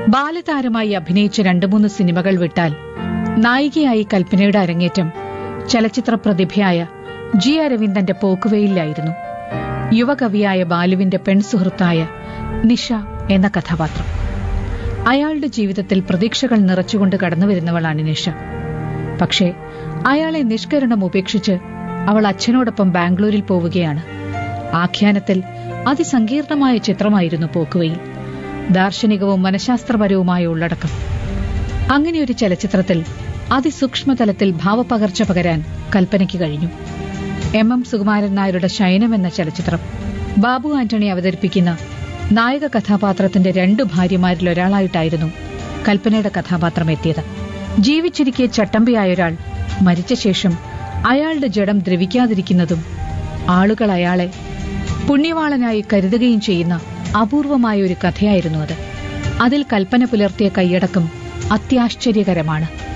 ബാലതാരമായി അഭിനയിച്ച രണ്ടു മൂന്ന് സിനിമകൾ വിട്ടാൽ നായികയായി കൽപ്പനയുടെ അരങ്ങേറ്റം ചലച്ചിത്ര പ്രതിഭയായ ജി അരവിന്ദന്റെ പോക്കുവെയിലായിരുന്നു യുവകവിയായ ബാലുവിന്റെ പെൺസുഹൃത്തായ നിഷ എന്ന കഥാപാത്രം അയാളുടെ ജീവിതത്തിൽ പ്രതീക്ഷകൾ നിറച്ചുകൊണ്ട് കടന്നുവരുന്നവളാണ് നിഷ പക്ഷേ അയാളെ നിഷ്കരണം ഉപേക്ഷിച്ച് അവൾ അച്ഛനോടൊപ്പം ബാംഗ്ലൂരിൽ പോവുകയാണ് ആഖ്യാനത്തിൽ അതിസങ്കീർണമായ ചിത്രമായിരുന്നു പോക്കുവയിൽ ദാർശനികവും മനഃശാസ്ത്രപരവുമായ ഉള്ളടക്കം അങ്ങനെയൊരു ചലച്ചിത്രത്തിൽ അതിസൂക്ഷ്മതലത്തിൽ ഭാവപകർച്ച പകരാൻ കൽപ്പനയ്ക്ക് കഴിഞ്ഞു എം എം സുകുമാരൻ നായരുടെ ശയനം എന്ന ചലച്ചിത്രം ബാബു ആന്റണി അവതരിപ്പിക്കുന്ന നായക കഥാപാത്രത്തിന്റെ രണ്ടു ഭാര്യമാരിൽ ഒരാളായിട്ടായിരുന്നു കൽപ്പനയുടെ കഥാപാത്രം എത്തിയത് ജീവിച്ചിരിക്കെ ചട്ടമ്പിയായ ഒരാൾ മരിച്ച ശേഷം അയാളുടെ ജഡം ദ്രവിക്കാതിരിക്കുന്നതും ആളുകൾ അയാളെ പുണ്യവാളനായി കരുതുകയും ചെയ്യുന്ന അപൂർവമായ ഒരു കഥയായിരുന്നു അത് അതിൽ കൽപ്പന പുലർത്തിയ കൈയടക്കം അത്യാശ്ചര്യകരമാണ്